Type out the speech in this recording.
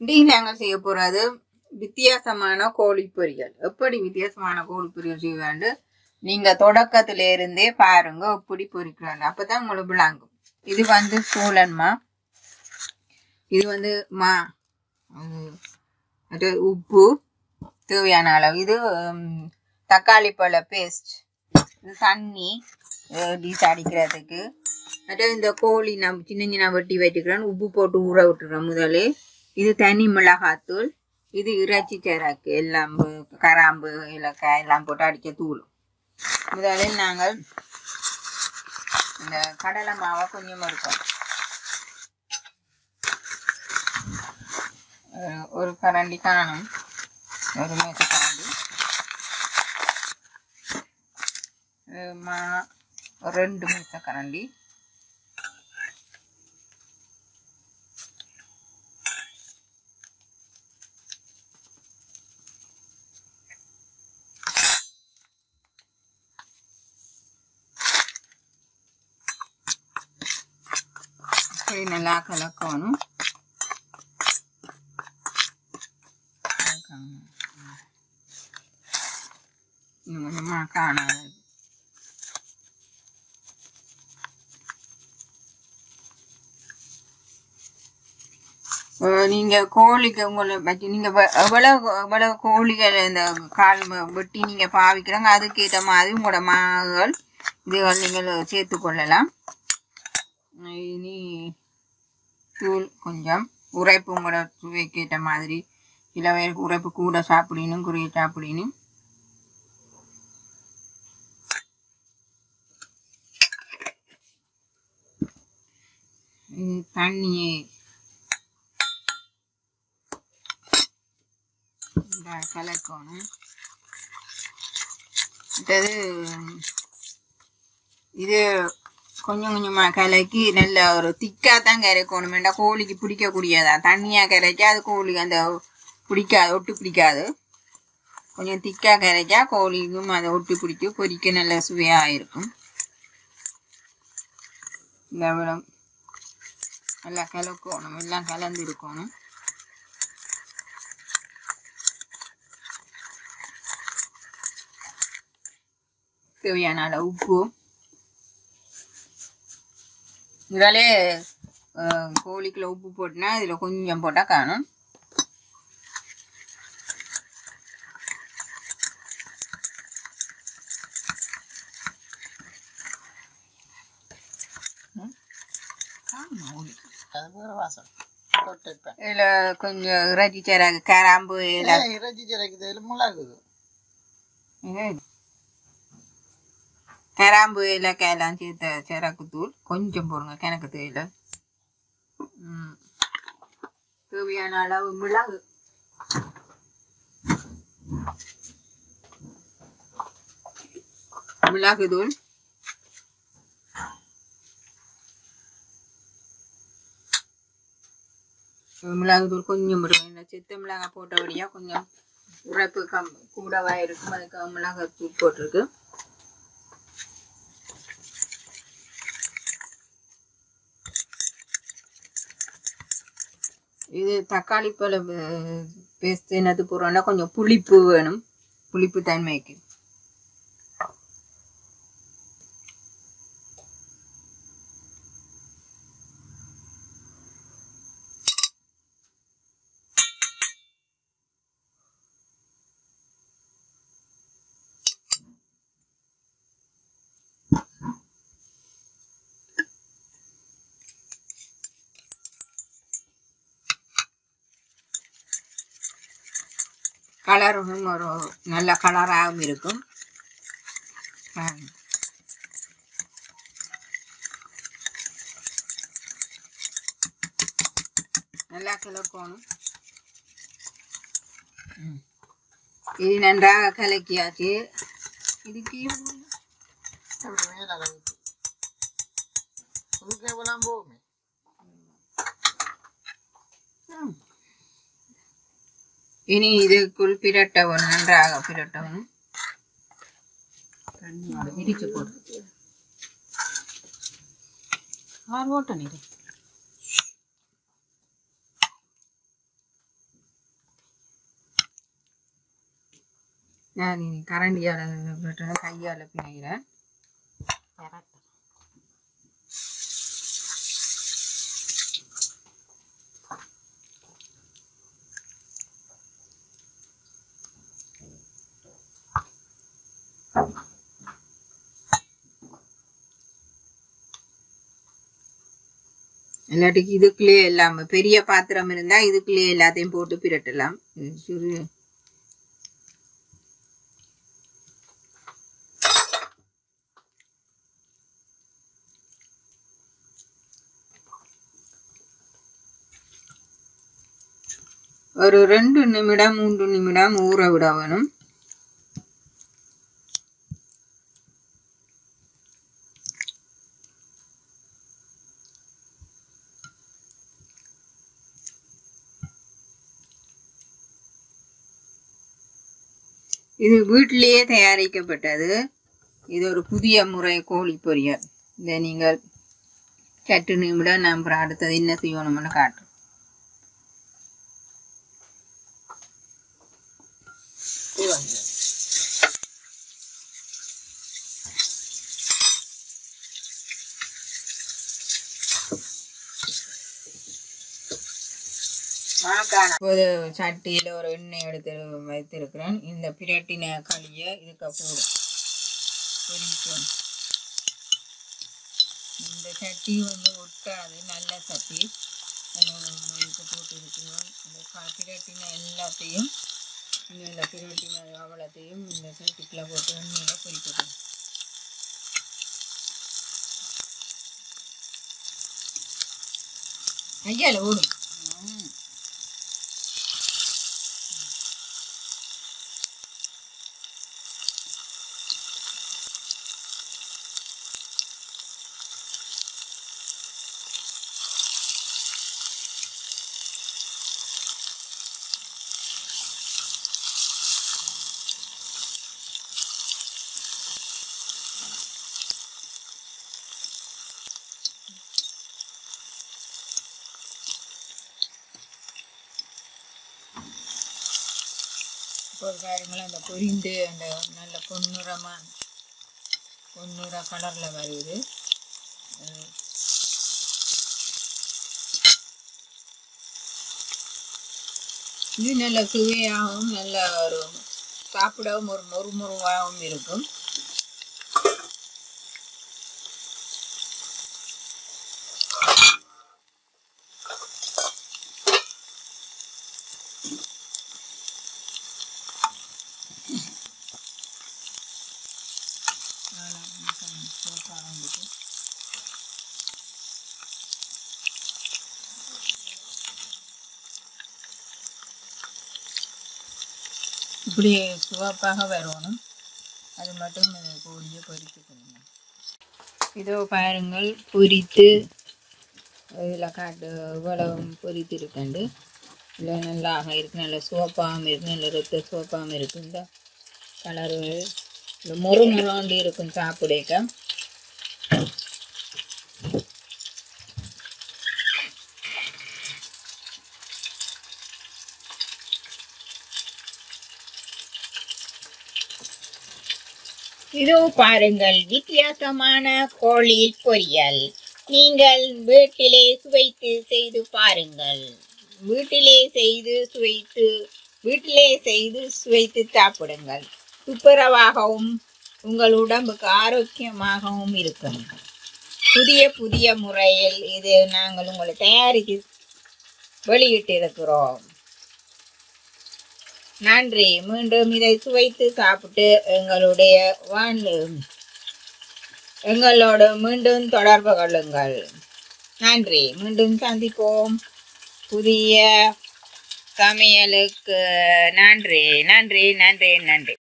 இன்றைக்கு நாங்கள் செய்ய போறது வித்தியாசமான கோழி பொரியல் எப்படி வித்தியாசமான கோழி பொரியல் செய்வாண்டு நீங்க தொடக்கத்துல இருந்தே பாருங்க எப்படி பொரிக்கிறாங்க அப்பதான் உங்களுக்கு விளங்கும் இது வந்து சோழன்மா இது வந்து மா அது அது உப்பு தேவையான அளவு இது ம், தக்காளி பழ பேஸ்ட் இது தண்ணி டீஸ் அடிக்கிறதுக்கு அது இந்த கோழி நம்ம சின்ன சின்ன வெட்டி வச்சுக்கிறேன் உப்பு போட்டு ஊற விட்டுறோம் முதலே இது தனி மிளகாத்தூள் இது இறைச்சி சேராக்கு எல்லாம் பு- கராம்பு இலக்காய் எல்லாம் போட்டு அடிக்க தூள் முதலில் நாங்கள் இந்த கடலை மாவை கொஞ்சம் எடுப்போம் அஹ் ஒரு கரண்டி காணும் ஒரு மேச கரண்டி அஹ் மா ஒரு ரெண்டு மேச கரண்டி இப்படி நல்லா கலக்கணும் கலக்கணும். இன்னும் கொஞ்சமாக காணாது அஹ் நீங்க கோழிக்கு உங்களை பற்றி நீங்க வ- எவ்வளவு எவ்வளவு கோழிகள் இந்த கால் ம- வெட்டி நீங்க பாவிக்கிறாங்க அதுக்கேற்ற மாதிரி உங்களோட மகள் இதுகள் நீங்கள் சேர்த்து கொள்ளலாம் இனி தூள் கொஞ்சம் உரைப்பு உங்களோட சுவைக்கேற்ற மாதிரி சில பேருக்கு உரைப்பு கூட சாப்பிடணும் குறைய சாப்பிடணும் இது தண்ணியை இந்த கலக்கணும் அடுத்தது இது கொஞ்சம் கொஞ்சமா கலக்கி நல்ல ஒரு திக்கா தான் கரைக்கணும் வேண்டாம் கோழிக்கு பிடிக்கக்கூடியதா தண்ணியா கரைச்சா அது கோழிக்கு அந்த பிடிக்காது ஒட்டு பிடிக்காது கொஞ்சம் திக்கா கரைச்சா கோழிக்கும் அதை ஒட்டு பிடிச்சி பொரிக்க நல்ல சுவையா இருக்கும் இந்த விடம் நல்லா கலக்கணும் எல்லாம் கலந்து இருக்கணும் தேவையான அளவு உப்பு இதாலே அஹ், கோழிக்குள்ள உப்பு போட்டுனா இதில் கொஞ்சம் போட்டால் காணும் அது வேற வாசம் தொட்டிருப்பேன் இதில் கொஞ்சம் இறைச்சி சேராக கராம்பு இலை இறைச்சி சிறைக்குது இதில் மிளகுது கராம்பு இலக்காய் எல்லாம் சேர்த்த சிறக்கு தூள் கொஞ்சம் போடுங்க கிணக்கு தேயில ம். தேவையான அளவு மிளகு மிளகு தூள் மிளகு தூள் கொஞ்சம் போடுங்க இந்த சித்த மிளகாய் போட்டபடியா கொஞ்சம் உரைப்பு கம் கூடவா இருக்கும் அதுக்கு மிளகாய் தூள் போட்டிருக்கு இது தக்காளி பழ பேஸ்ட் என்னது போடுறோம்னா கொஞ்சம் புளிப்பு வேணும் புளிப்பு தன்மைக்கு கலரும் ஒரு நல்ல கலராகவும் இருக்கும் பாருங்க. நல்லா கலக்கணும் ம். இது நன்றாக கலக்கியாச்சு இதுக்கு அப்படி மேல அளவுக்கு உதுக்கு எவ்வளவு போகுமே ம். இனி இதுக்குள் பிரட்டவும் நன்றாக பிரட்டவும் இடிச்சு போடு ஆறு ஓட்ட நீர் நான் இனி கரண்டியால் கையால் பிணைகிறேன் இல்லாட்டிக்கு இதுக்குள்ளேயே எல்லாம் பெரிய பாத்திரம் இருந்தா இதுக்குள்ளேயே எல்லாத்தையும் போட்டு பிரட்டலாம் இது சிறு ஒரு ரெண்டு நிமிடம் மூன்று நிமிடம் ஊற விட வேணும் இது வீட்டிலேயே தயாரிக்கப்பட்டது இது ஒரு புதிய முறை கோழி பொரியல் இதை நீங்கள் சற்று நிமிடம் நான் அப்புறம் அடுத்தது என்ன செய்யணும்னு காட்டுறேன் இப்போது சட்டியில் ஒரு எண்ணெய் எடுத்து வைத்திருக்கிறேன் இந்த பிரட்டின களியை இதுக்கு போடும் பொரிக்கும் இந்த சட்டி வந்து ஒட்டாது நல்ல சட்டி இதுக்கு போட்டு இருக்கிறோம் இந்த க- பிரட்டின எல்லாத்தையும் இந்த பிரட்டின அவ்வளோத்தையும் இந்த சட்டிக்குள்ள போட்டு எண்ணெயில் பொரிக்கணும் ஐயால ஓடும் ம். இப்போ பாருங்களேன் அந்த பொரிந்து அந்த நல்ல பொன்னிறமாக பொன்னிற கலரில் வருது அது இது நல்ல சுவையாகவும் நல்ல ஒரு சாப்பிடவும் ஒரு மொறு மொறுவாகவும் இருக்கும் இப்படி சிவப்பாக வரணும் அது மட்டும் இந்த கோழியை பொரித்துக்கணும் இதோ பாருங்கள் பொரித்து இதில் காட்டு இவ்வளவு பொரித்து இருக்கண்டு இல்லை நல்லாக இருக்கு நல்ல சிவப்பாகவும் இருக்கு நல்ல ரத்த சிவப்பாகவும் இருக்கு இந்த கலரு இந்த மொறு முறாண்டு இருக்கும் சாப்பிடக்க இதோ பாருங்கள் வித்தியாசமான கோழி பொரியல் நீங்கள் வீட்டிலே சுவைத்து செய்து பாருங்கள் வீட்டிலே செய்து சுவைத்து வீட்டிலே செய்து சுவைத்து சாப்பிடுங்கள் துப்புரவாகவும் உங்கள் உடம்புக்கு ஆரோக்கியமாகவும் இருக்கும் புதிய புதிய முறையில் இது நாங்கள் உங்களை தயாரித்து வெளியிட்டிருக்கிறோம் நன்றி மீண்டும் இதை சுவைத்து சாப்பிட்டு எங்களுடைய வாழ் எங்களோடு மீண்டும் தொடர்பு கொள்ளுங்கள் நன்றி மீண்டும் சந்திப்போம் புதிய சமையலுக்கு நன்றி நன்றி நன்றி நன்றி